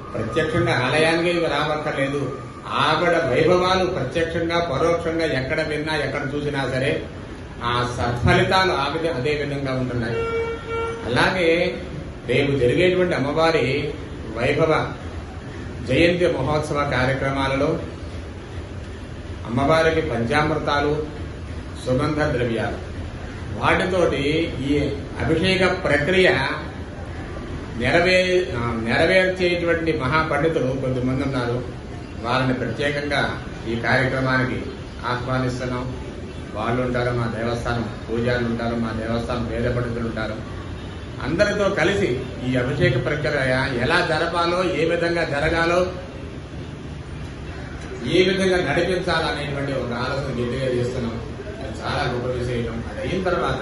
ప్రత్యక్షంగా ఆలయానికి రావక్కర్లేదు ఆవిడ వైభవాలు ప్రత్యక్షంగా పరోక్షంగా ఎక్కడ విన్నా ఎక్కడ చూసినా సరే ఆ సత్ఫలితాలు ఆ విధ అదే విధంగా ఉంటున్నాయి అలాగే రేపు జరిగేటువంటి అమ్మవారి వైభవ జయంతి మహోత్సవ కార్యక్రమాలలో అమ్మవారికి పంచామృతాలు సుగంధ ద్రవ్యాలు వాటితోటి ఈ అభిషేక ప్రక్రియ నెరవే ఆ, నెరవేర్చేటువంటి మహాపండితులు కొంతమంది ఉన్నారు వారిని ప్రత్యేకంగా ఈ కార్యక్రమానికి ఆహ్వానిస్తున్నాం వాళ్ళు ఉంటారు మా దేవస్థానం పూజారులు ఉంటారు మా దేవస్థానం వేద పండితులు ఉంటారు అందరితో కలిసి ఈ అభిషేక ప్రక్రియ ఎలా జరపాలో ఏ విధంగా జరగాలో ఏ విధంగా నడిపించాలనేటువంటి ఒక ఆలోచన గట్టిగా చేస్తున్నాం అది చాలా గొప్ప విషయం అది అయిన తర్వాత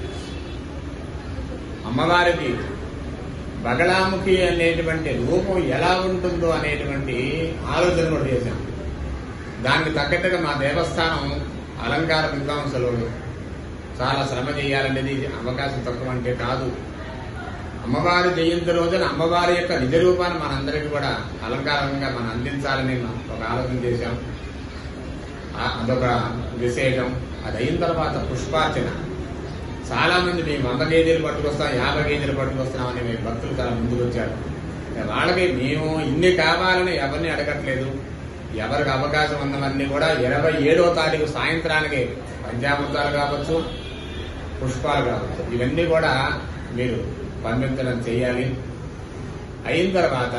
అమ్మవారికి బగళాముఖి అనేటువంటి రూపం ఎలా ఉంటుందో అనేటువంటి ఆలోచన కూడా చేశాం దానికి తగ్గట్టుగా మా దేవస్థానం అలంకార విద్వాంసులు చాలా శ్రమ చేయాలనేది అవకాశం తక్కువ అంటే కాదు అమ్మవారి జయంతి రోజున అమ్మవారి యొక్క నిజ రూపాన్ని మనందరికీ కూడా అలంకారంగా మనం అందించాలని ఒక ఆలోచన చేశాం ఆ- అదొక విశేషం అది అయిన తర్వాత పుష్పార్చన చాలా మంది మేము వంద కేజీలు పట్టుకొస్తాం యాభై కేజీలు పట్టుకొస్తున్నాం అని మేము భక్తులు చాలా ముందుకు వచ్చారు వాళ్ళకి మేము ఇన్ని కావాలని ఎవరిని అడగట్లేదు ఎవరికి అవకాశం ఉన్నవన్నీ కూడా ఇరవై ఏడో తారీఖు సాయంత్రానికి పంచామృతాలు కావచ్చు పుష్పాలు కావచ్చు ఇవన్నీ కూడా మీరు పంపించడం చేయాలి అయిన తర్వాత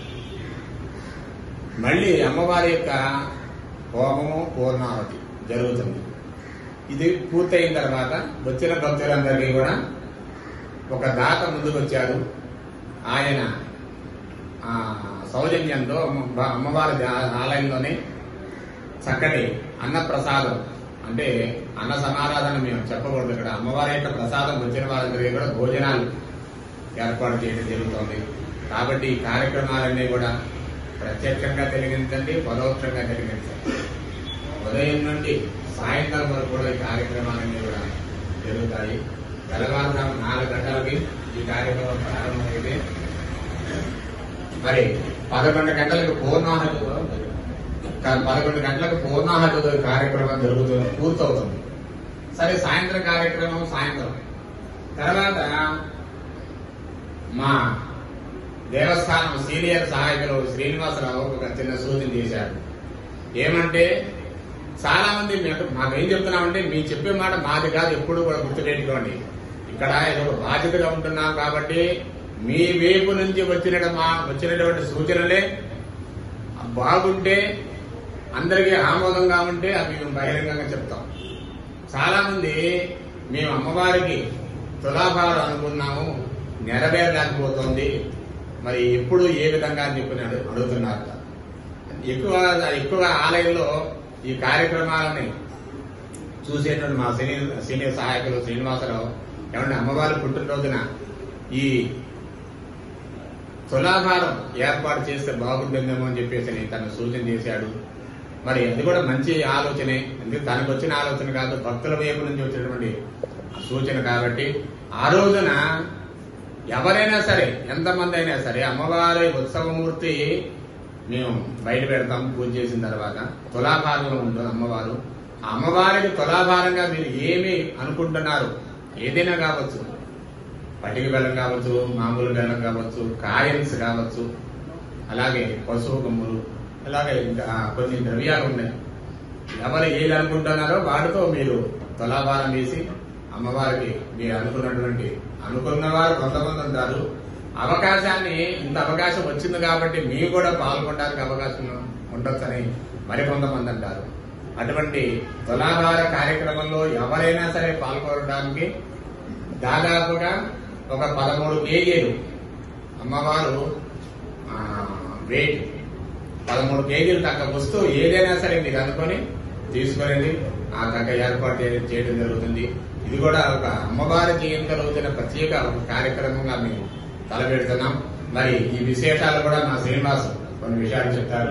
మళ్ళీ అమ్మవారి యొక్క హోమము పూర్ణాహుతి జరుగుతుంది ఇది పూర్తయిన తర్వాత వచ్చిన భక్తులందరికీ కూడా ఒక దాత ముందుకు వచ్చాడు ఆయన ఆ, సౌజన్యంతో అమ్మ- అమ్మవారి దా- ఆలయంలోనే చక్కటి అన్న ప్రసాదం అంటే అన్న సమారాధన మేము చెప్పకూడదు ఇక్కడ అమ్మవారి యొక్క ప్రసాదం వచ్చిన వారందరికీ కూడా భోజనాలు ఏర్పాటు చేయడం జరుగుతోంది కాబట్టి ఈ కార్యక్రమాలన్నీ కూడా ప్రత్యక్షంగా తెలిగించండి పరోక్షంగా తెలిగించండి ఉదయం నుండి సాయంత్రం వరకు కూడా ఈ కార్యక్రమాలన్నీ కూడా జరుగుతాయి తెల్లవారుజాము నాలుగు గంటలకి ఈ కార్యక్రమం ప్రారంభమైతే మరి పదకొండు గంటలకు పూర్ణాహతి కా- పదకొండు గంటలకు పూర్ణాహతి కార్యక్రమం జరుగుతుంది పూర్తవుతుంది సరే సాయంత్రం కార్యక్రమం సాయంత్రం తర్వాత మా దేవస్థానం సీనియర్ సహాయకులు శ్రీనివాసరావు ఒక చిన్న సూచన చేశారు ఏమంటే చాలా మంది మేము- మాకేం చెప్తున్నామంటే మీ చెప్పే మాట మాది కాదు ఎప్పుడు కూడా గుర్తుపెట్టుకోండి ఇక్కడ ఏదో ఒక బాధ్యతగా ఉంటున్నాం కాబట్టి మీ వైపు నుంచి వచ్చిన మా వచ్చినటువంటి సూచనలే బాగుంటే అందరికీ ఆమోదంగా ఉంటే అవి మేము బహిరంగంగా చెప్తాం చాలా మంది మేము అమ్మవారికి తులాభారం అనుకున్నాము నెరవేరలేకపోతుంది మరి ఎప్పుడు ఏ విధంగా అని చెప్పి అడు- అడుగుతున్నారు ఎక్కువ ఎక్కువ ఆలయంలో ఈ కార్యక్రమాలని చూసేటువంటి మా సీనియర్ సీనియర్ సహాయకులు శ్రీనివాసరావు ఏమంటే అమ్మవారి పుట్టినరోజున ఈ తులాభారం ఏర్పాటు చేస్తే బాగుంటుందేమో అని చెప్పేసి తను సూచన చేశాడు మరి అది కూడా మంచి ఆలోచనే ఎందుకంటే తనకు వచ్చిన ఆలోచన కాదు భక్తుల వైపు నుంచి వచ్చినటువంటి సూచన కాబట్టి ఆ రోజున ఎవరైనా సరే ఎంతమంది అయినా సరే అమ్మవారి ఉత్సవమూర్తి మేము బయట పెడతాం పూజ చేసిన తర్వాత తులాభారంలో ఉంటుంది అమ్మవారు ఆ అమ్మవారికి తులాభారంగా మీరు ఏమి అనుకుంటున్నారు ఏదైనా కావచ్చు పటిక బెల్లం కావచ్చు మామూలు బెల్లం కావచ్చు కాయన్స్ కావచ్చు అలాగే పశువు కొమ్ములు అలాగే ఇంకా కొన్ని ద్రవ్యాలు ఉన్నాయి ఎవరు ఏది అనుకుంటున్నారో వాటితో మీరు తులాభారం వేసి అమ్మవారికి మీరు అనుకున్నటువంటి అనుకున్న వారు కొంతమంది ఉంటారు అవకాశాన్ని ఇంత అవకాశం వచ్చింది కాబట్టి మీరు కూడా పాల్గొనడానికి అవకాశం ఉండొచ్చని మరికొంతమంది అంటారు అటువంటి తులాభార కార్యక్రమంలో ఎవరైనా సరే పాల్గొనడానికి దాదాపుగా ఒక పదమూడు కేజీలు అమ్మవారు ఆ, వెయిట్ పదమూడు కేజీలు తగ్గ వస్తువు ఏదైనా సరే మీరు అనుకొని తీసుకునేది ఆ తగ్గ ఏర్పాటు చే- చేయడం జరుగుతుంది ఇది కూడా ఒక అమ్మవారి జయంతి రోజున ప్రత్యేక ఒక కార్యక్రమంగా మేము తలపెడుతున్నాం మరి ఈ విశేషాలు కూడా మా శ్రీనివాస్ కొన్ని విషయాలు చెప్తారు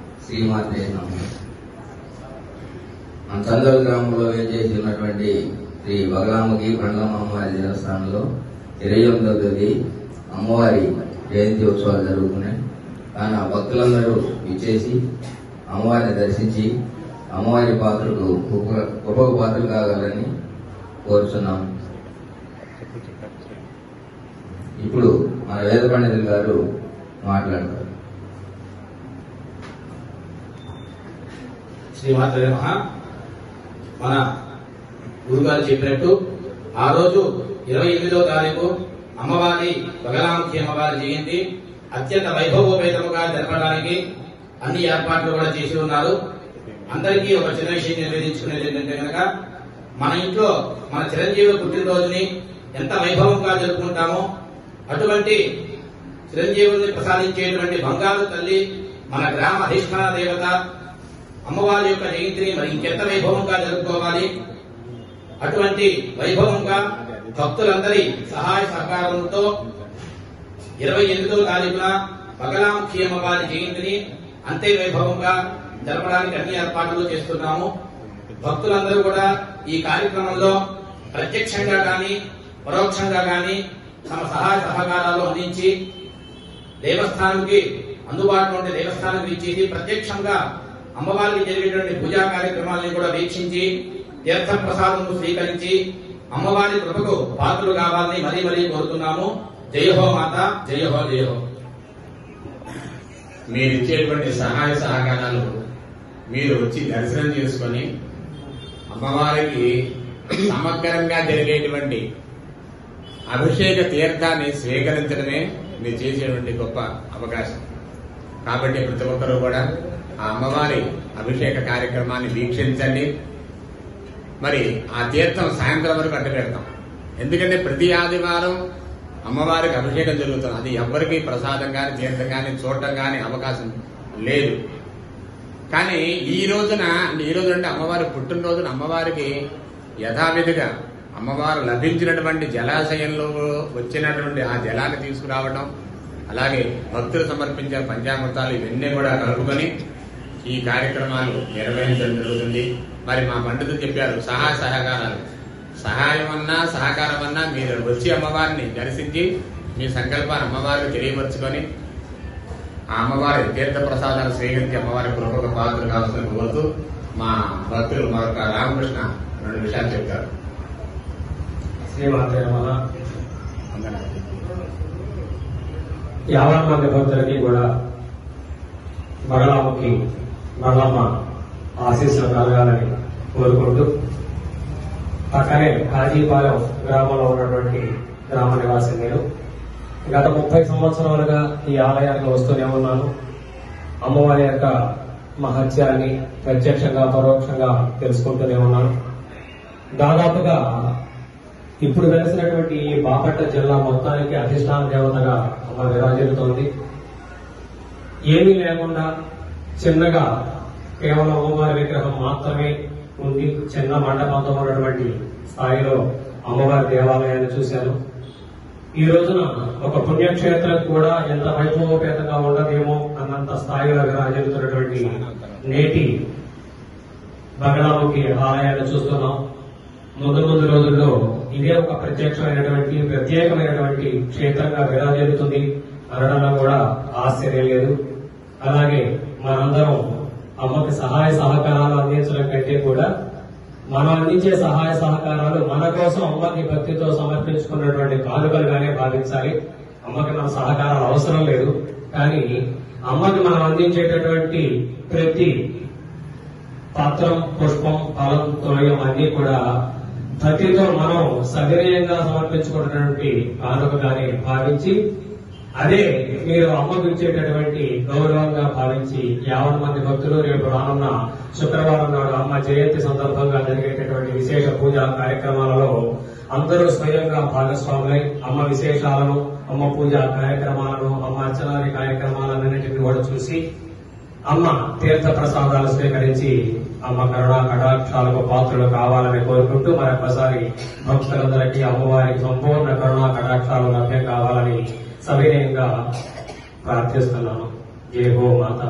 శ్రీమాతే నమ మన చందోల్ గ్రామంలో వేచేసి ఉన్నటువంటి శ్రీ బగలాముఖి బండ్లమ్మ అమ్మవారి దేవస్థానంలో ఇరవై ఎనిమిదవ తేదీ అమ్మవారి జయంతి ఉత్సవాలు జరుగుతున్నాయి కానీ ఆ భక్తులందరూ ఇచ్చేసి అమ్మవారిని దర్శించి అమ్మవారి పాత్రకు ఉప- ఉప పాత్రలు కాగలని కోరుచున్నాం ఇప్పుడు మన వేద పండితులు గారు మాట్లాడతారు శ్రీమాత మహా మన గురుగారు చెప్పినట్టు ఆ రోజు ఇరవై ఎనిమిదో తారీఖు అమ్మవారి బగలాముఖి అమ్మవారి జయంతి అత్యంత వైభవోపేతముగా జరపడానికి అన్ని ఏర్పాట్లు కూడా చేసి ఉన్నారు అందరికీ ఒక చిన్న విషయం నివేదించుకునేది ఏంటంటే కనుక మన ఇంట్లో మన చిరంజీవి పుట్టినరోజుని ఎంత వైభవంగా జరుపుకుంటామో అటువంటి చిరంజీవుల్ని ప్రసాదించేటువంటి బంగారు తల్లి మన గ్రామ అధిష్టాన దేవత అమ్మవారి యొక్క జయంతిని మరి ఇంకెంత వైభవంగా జరుపుకోవాలి అటువంటి వైభవంగా భక్తులందరి సహాయ సహకారంతో ఇరవై ఎనిమిదో తారీఖున బగలాముఖి అమ్మవారి జయంతిని అంతే వైభవంగా జరపడానికి అన్ని ఏర్పాట్లు చేస్తున్నాము భక్తులందరూ కూడా ఈ కార్యక్రమంలో ప్రత్యక్షంగా గాని పరోక్షంగా గాని తమ సహాయ సహకారాలు అందించి దేవస్థానంకి అందుబాటులో ఉండే దేవస్థానం ఇచ్చేసి ప్రత్యక్షంగా అమ్మవారికి జరిగేటువంటి పూజా కార్యక్రమాలను కూడా వీక్షించి తీర్థ ప్రసాదం స్వీకరించి అమ్మవారి కృపకు పాత్రలు కావాలని మరీ మరీ కోరుతున్నాము జయహో మాత జయహో జయహో మీరు ఇచ్చేటువంటి సహాయ సహకారాలు మీరు వచ్చి దర్శనం చేసుకొని అమ్మవారికి సమగ్రంగా జరిగేటువంటి అభిషేక తీర్థాన్ని స్వీకరించడమే మీరు చేసేటువంటి గొప్ప అవకాశం కాబట్టి ప్రతి ఒక్కరూ కూడా ఆ అమ్మవారి అభిషేక కార్యక్రమాన్ని వీక్షించండి మరి ఆ తీర్థం సాయంత్రం వరకు అడ్డు పెడతాం ఎందుకంటే ప్రతి ఆదివారం అమ్మవారికి అభిషేకం జరుగుతుంది అది ఎవ్వరికి ప్రసాదం కానీ తీర్థం కానీ చూడటం కానీ అవకాశం లేదు కానీ ఈ రోజున అంటే ఈ రోజు అంటే అమ్మవారి పుట్టినరోజున అమ్మవారికి యథావిధిగా అమ్మవారు లభించినటువంటి జలాశయంలో వచ్చినటువంటి ఆ జలాన్ని తీసుకురావడం అలాగే భక్తులు సమర్పించే పంచామృతాలు ఇవన్నీ కూడా కలుపుకొని ఈ కార్యక్రమాలు నిర్వహించడం జరుగుతుంది మరి మా పండితులు చెప్పారు సహాయ సహకారాలు సహాయం అన్నా సహకారం అన్నా మీరు వచ్చి అమ్మవారిని దర్శించి మీ సంకల్పాన్ని అమ్మవారికి తెలియపరుచుకొని ఆ అమ్మవారి తీర్థ ప్రసాదాలు స్వీకరించి అమ్మవారి కృపక పాత్ర కావాల్సిన కోరుతూ మా భక్తులు మరొక రామకృష్ణ రెండు విషయాలు చెప్తారు శ్రీమాత నమః వందనాలు. యావన్ మంది భక్తులకి కూడా బగలాముఖి బగలమ్మ ఆశీస్సులు కలగాలని కోరుకుంటూ పక్కనే కాజీపాలెం గ్రామంలో ఉన్నటువంటి గ్రామ నివాసి నేను గత ముప్పై సంవత్సరాలుగా ఈ ఆలయానికి వస్తూనే ఉన్నాను అమ్మవారి యొక్క మహత్యాన్ని ప్రత్యక్షంగా పరోక్షంగా తెలుసుకుంటూనే ఉన్నాను దాదాపుగా ఇప్పుడు వెలిసినటువంటి ఈ బాపట్ల జిల్లా మొత్తానికి అధిష్టాన దేవతగా అమ్మ విరాజిల్లుతోంది ఏమీ లేకుండా చిన్నగా కేవలం అమ్మవారి విగ్రహం మాత్రమే ఉంది చిన్న మండపంతో ఉన్నటువంటి స్థాయిలో అమ్మవారి దేవాలయాన్ని చూశాను ఈ రోజున ఒక పుణ్యక్షేత్రం కూడా ఎంత వైభవోపేతంగా ఉండదేమో అన్నంత స్థాయిలో విరాజిల్లుతున్నటువంటి నేటి బగలాముఖి ఆలయాన్ని చూస్తున్నాం ముందు ముందు రోజుల్లో ఇదే ఒక ప్రత్యక్షమైనటువంటి ప్రత్యేకమైనటువంటి క్షేత్రంగా విరాజిల్లుతుంది అనడంలో కూడా ఆశ్చర్యం లేదు అలాగే మనందరం అమ్మకి సహాయ సహకారాలు అందించడం కంటే కూడా మనం అందించే సహాయ సహకారాలు మన కోసం అమ్మకి భక్తితో సమర్పించుకున్నటువంటి కానుకలుగానే భావించాలి అమ్మకి మన సహకారాలు అవసరం లేదు కానీ అమ్మకి మనం అందించేటటువంటి ప్రతి పత్రం పుష్పం ఫలం తోయం అన్ని కూడా భక్తితో మనం సవినయంగా సమర్పించుకున్నటువంటి కానుకగానే భావించి అదే మీరు అమ్మకు ఇచ్చేటటువంటి గౌరవంగా భావించి యావన్ మంది భక్తులు రేపు రానున్న శుక్రవారం నాడు అమ్మ జయంతి సందర్భంగా జరిగేటటువంటి విశేష పూజా కార్యక్రమాలలో అందరూ స్వయంగా భాగస్వాములై అమ్మ విశేషాలను అమ్మ పూజా కార్యక్రమాలను అమ్మ అర్చనాది కార్యక్రమాలన్నింటినీ కూడా చూసి అమ్మ తీర్థ ప్రసాదాలు స్వీకరించి అమ్మ కరుణా కటాక్షాలకు పాత్రలు కావాలని కోరుకుంటూ మరొకసారి భక్తులందరికీ అమ్మవారికి సంపూర్ణ కరుణా కటాక్షాలు లభ్యం కావాలని సవినయంగా ప్రార్థిస్తున్నాను జై హో మాత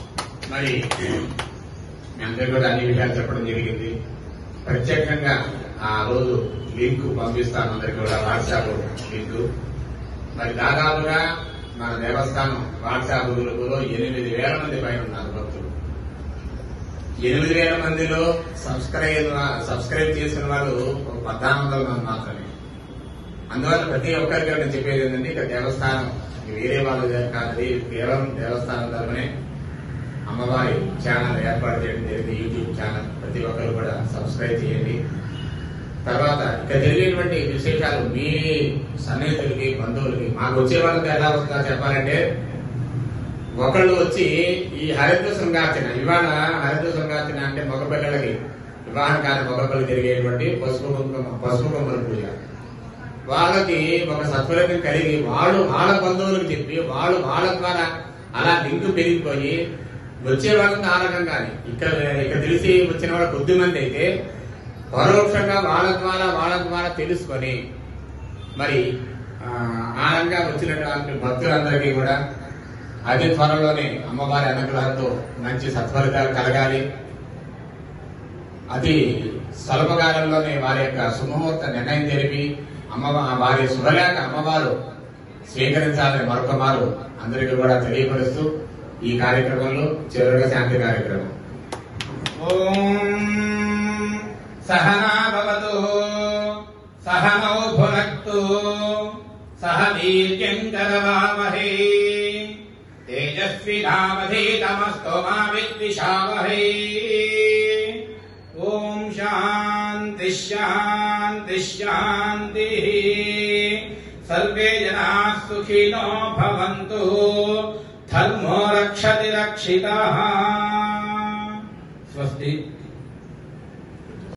మరి మీ అందరికీ కూడా అన్ని విషయాలు చెప్పడం జరిగింది ప్రత్యేకంగా ఆ రోజు లింక్ పంపిస్తాను అందరికి కూడా వాట్సాప్ లింక్ మరి దాదాపుగా మన దేవస్థానం వాట్సాప్ గ్రూపులో ఎనిమిది వేల మంది పైన ఉన్నారు భక్తులు ఎనిమిది వేల మందిలో సబ్స్క్రైబ్ సబ్స్క్రైబ్ చేసిన వాళ్ళు ఒక పద్నాలుగు వందల మంది మాత్రమే అందువల్ల ప్రతి ఒక్కరికి నేను చెప్పేది ఏంటంటే ఇక్కడ దేవస్థానం ఇది వేరే వాళ్ళు కాదు ఇది కేవలం దేవస్థానం తరఫునే అమ్మవారి ఛానల్ ఏర్పాటు చేయడం జరిగింది యూట్యూబ్ ఛానల్ ప్రతి ఒక్కరు కూడా సబ్స్క్రైబ్ చేయండి తర్వాత ఇక్కడ జరిగేటువంటి విశేషాలు మీ సన్నిహితులకి బంధువులకి మాకు వచ్చే వాళ్ళకి ఎలా వస్తుందో చెప్పాలంటే ఒకళ్ళు వచ్చి ఈ హరిద్ర శృంగార్చన ఇవాళ హరిద్ర శృంగార్చన అంటే మగపిల్లలకి వివాహం కాని మగపిల్లలు జరిగేటువంటి పసుపు కుంకుమ పసుపు కుంకుమ పూజ వాళ్ళకి ఒక సత్ఫలితం కలిగి వాళ్ళు వాళ్ళ బంధువులకు చెప్పి వాళ్ళు వాళ్ళ ద్వారా అలా లింక్ పెరిగిపోయి వచ్చే వాళ్ళకి ఆ రకంగానే ఇక్కడ ఇక్కడ తెలిసి వచ్చిన వాళ్ళు కొద్ది మంది అయితే పరోక్షంగా వాళ్ళ ద్వారా వాళ్ళ ద్వారా తెలుసుకొని మరి ఆ, ఆనందంగా వచ్చినటువంటి భక్తులందరికీ కూడా అతి త్వరలోనే అమ్మవారి అనుగ్రహంతో మంచి సత్ఫలితాలు కలగాలి అతి స్వల్పకాలంలోనే వారి యొక్క సుముహూర్త నిర్ణయం తెలిపి అమ్మ వారి శుభలేఖ అమ్మవారు స్వీకరించాలని మరొక మారు అందరికీ కూడా తెలియపరుస్తూ ఈ కార్యక్రమంలో చివరిగా శాంతి కార్యక్రమం ఓం సహనా భవతు సహనౌ భునక్తు సహ వీర్యం కరవామహే తేజస్వినామధీతమస్తు మా విద్విషావహే ఓం శాంతి శాంతి శాంతి సర్వే జనా సుఖినో భవంతు ధర్మో రక్షతి రక్షితః స్వస్తి